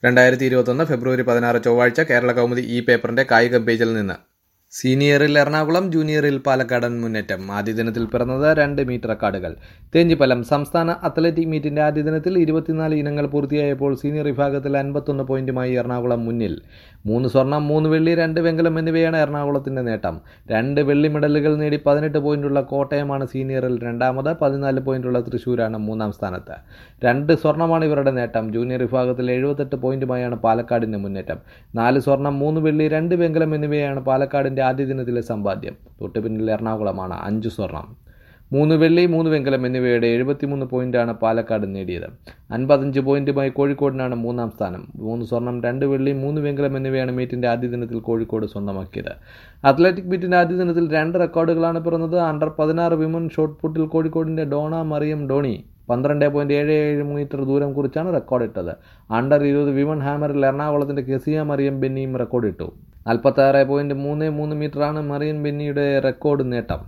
രണ്ടായിരത്തി ഇരുപത്തൊന്ന് ഫെബ്രുവരി പതിനാറ് ചൊവ്വാഴ്ച കേരള കൗമുദി ഈ പേപ്പറിന്റെ കായിക പേജിൽ നിന്ന് സീനിയറിൽ എറണാകുളം ജൂനിയറിൽ പാലക്കാടൻ മുന്നേറ്റം ആദ്യ ദിനത്തിൽ പിറന്നത് രണ്ട് മീറ്റർ റെക്കോർഡുകൾ തേഞ്ഞിപ്പലം സംസ്ഥാന അത്ലറ്റിക് മീറ്റിന്റെ ആദ്യ ദിനത്തിൽ ഇരുപത്തിനാല് ഇനങ്ങൾ പൂർത്തിയായപ്പോൾ സീനിയർ വിഭാഗത്തിൽ അൻപത്തൊന്ന് പോയിന്റുമായി എറണാകുളം മുന്നിൽ മൂന്ന് സ്വർണം മൂന്ന് വെള്ളി രണ്ട് വെങ്കലം എന്നിവയാണ് എറണാകുളത്തിന്റെ നേട്ടം രണ്ട് വെള്ളി മെഡലുകൾ നേടി പതിനെട്ട് പോയിന്റുള്ള കോട്ടയമാണ് സീനിയറിൽ രണ്ടാമത് പതിനാല് പോയിന്റുള്ള തൃശൂരാണ് മൂന്നാം സ്ഥാനത്ത് രണ്ട് സ്വർണമാണ് ഇവരുടെ നേട്ടം ജൂനിയർ വിഭാഗത്തിൽ എഴുപത്തെട്ട് പോയിന്റുമായാണ് പാലക്കാടിന്റെ മുന്നേറ്റം നാല് സ്വർണം മൂന്ന് വെള്ളി രണ്ട് വെങ്കലം എന്നിവയാണ് പാലക്കാടിന്റെ ആദ്യ ദിനത്തിലെ സമ്പാദ്യം തൊട്ടുപിന്നിൽ എറണാകുളമാണ് അഞ്ച് സ്വർണം മൂന്ന് വെള്ളി മൂന്ന് വെങ്കലം എന്നിവയുടെ എഴുപത്തിമൂന്ന് പോയിന്റാണ് പാലക്കാട് നേടിയത് അൻപത്തഞ്ച് പോയിന്റുമായി കോഴിക്കോടിനാണ് മൂന്നാം സ്ഥാനം മൂന്ന് സ്വർണം രണ്ട് വെള്ളി മൂന്ന് വെങ്കലം എന്നിവയാണ് മീറ്റിന്റെ ആദ്യ ദിനത്തിൽ കോഴിക്കോട് സ്വന്തമാക്കിയത് അത്ലറ്റിക് മീറ്റിന്റെ ആദ്യ ദിനത്തിൽ രണ്ട് റെക്കോർഡുകളാണ് പിറന്നത് അണ്ടർ പതിനാറ് വിമൻ ഷോട്ട് പുട്ടിൽ കോഴിക്കോടിന്റെ ഡോണ മറിയം ഡോണി പന്ത്രണ്ട് പോയിന്റ് ഏഴ് ഏഴ് മീറ്റർ ദൂരം കുറിച്ചാണ് റെക്കോർഡിട്ടത് അണ്ടർ ഇരുപത് വിമൺ ഹാമറിൽ എറണാകുളത്തിന്റെ കെസിയ മറിയം ബെന്നിയും റെക്കോർഡിട്ടു നാൽപ്പത്തി ആറ് പോയിന്റ് മൂന്ന് മൂന്ന് മീറ്ററാണ് മറിയൻ ബെന്നിയുടെ റെക്കോർഡ് നേട്ടം